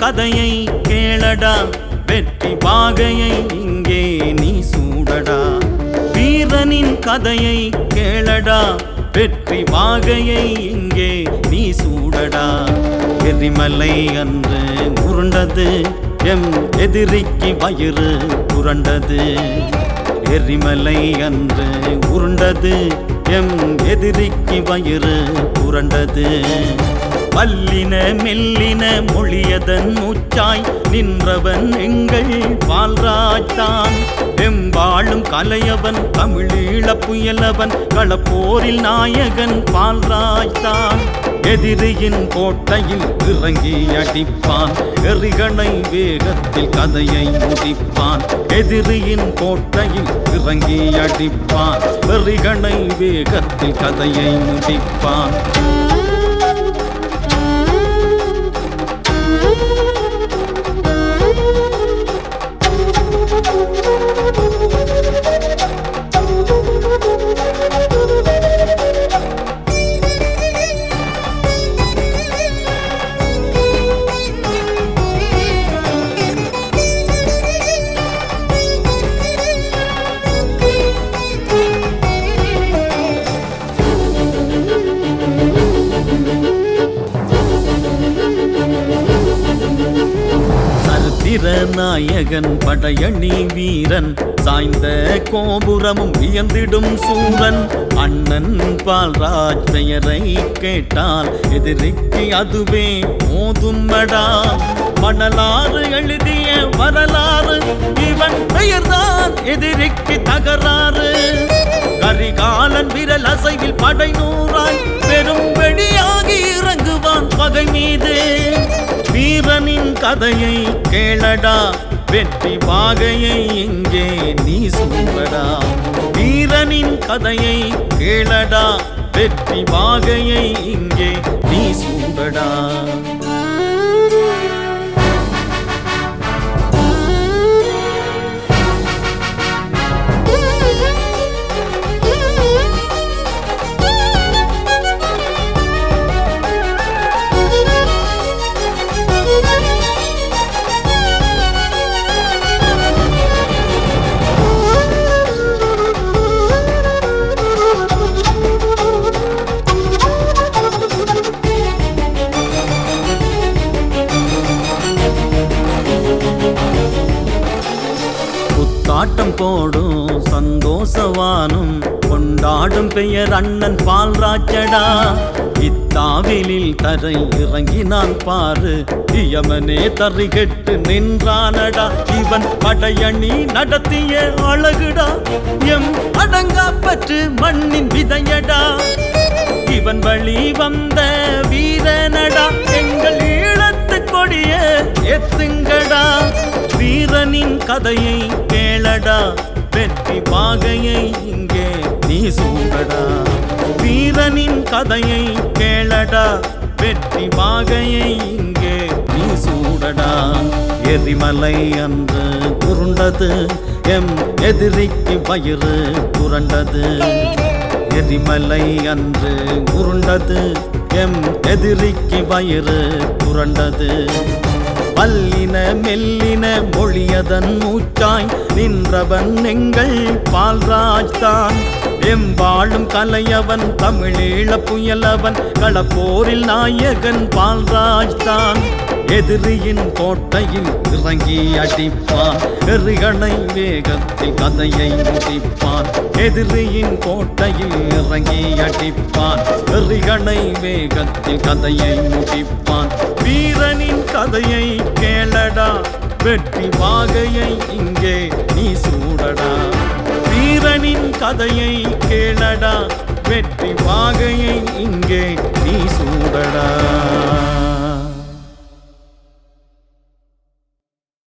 கதையை கேளடா வெற்றி பாகையை இங்கே நீ சூடடா வீரனின் கதையை கேளடா வெற்றி வாகையை இங்கே நீ சூடடா எரிமலை அன்று உருண்டது எம் எதிரிக்கு வயிறு புரண்டது எரிமலை அன்று உருண்டது எம் எதிரிக்கு வயிறு புரண்டது வல்லின மெல்லின மொழியதன் மூச்சாய் நின்றவன் எங்கள் பால்ராஜ்தான் எம்பாளும் கலையவன் தமிழீழ புயலவன் களப்போரில் நாயகன் பால்ராஜ்தான் எதிரியின் கோட்டையில் இறங்கி அடிப்பான் எறிகணை வேகத்தில் கதையை முடிப்பான் எதிரியின் கோட்டையில் இறங்கி அடிப்பான் எறிகணை வேகத்தில் கதையை முடிப்பான் சரித்திர நாயகன் படையணி வீரன் சாய்ந்த கோபுரமும் வியந்திடும் சூரன் அண்ணன் பால்ராஜ் பெயரை கேட்டால் எதிரிக்கு அதுவே மோதும்மடா மணலாறு எழுதிய வரலாறு இவன் பெயர்தான் எதிரிக்கு தகராறு கரிகாலன் விரல் அசைவில் படை நூறாய் பெரும் வெடியாகி இறங்குவான் பகை மீது வீரனின் கதையை கேளடா வெற்றி வாகையை இங்கே நீ சூடடா வீரனின் கதையை கேளடா வெற்றி வாகையை இங்கே நீ சூடடா புத்தாட்டம் போடும் சந்தோஷவானும் கொண்டாடும் பெயர் அண்ணன் பால்ராஜடா இத்தாவிலில் தரை இறங்கினான் பாரு இயமனே தறி கெட்டு நின்றானடா இவன் படையணி நடத்திய அழகுடா எம் அடங்கா பற்று மண்ணின் விதையடா இவன் வழி வந்த வீரனடா எங்கள் ஈழத்து கொடிய எத்துங்கடா வீரனின் கதையை கேளடா வெற்றி பாகையை இங்கே நீ சூடடா வீரனின் கதையை கேளடா வெற்றி பாகையை இங்கே நீ சூடடா எரிமலை அன்று உருண்டது எம் எதிரிக்கு வயிறு புரண்டது எரிமலை அன்று உருண்டது எம் எதிரிக்கு வயிறு புரண்டது பல்லின மெல்லின மொழியதன் மூச்சாய் நின்றவன் எங்கள் பால்ராஜ்தான் எம்பாளும் கலையவன் தமிழீழ புயலவன் களப்போரில் நாயகன் பால்ராஜ்தான் எதிரியின் கோட்டையில் இறங்கி அடிப்பான் எறிகணை வேகத்தில் கதையை முடிப்பான் எதிரியின் கோட்டையில் இறங்கி அடிப்பான் எறிகணை வேகத்தில் கதையை முடிப்பான் வீரனின் கதையை கேளடா வெற்றி வாகையை இங்கே நீ சூடடா வீரனின் கதையை கேளடா வெற்றி வாகையை இங்கே நீ சூடடா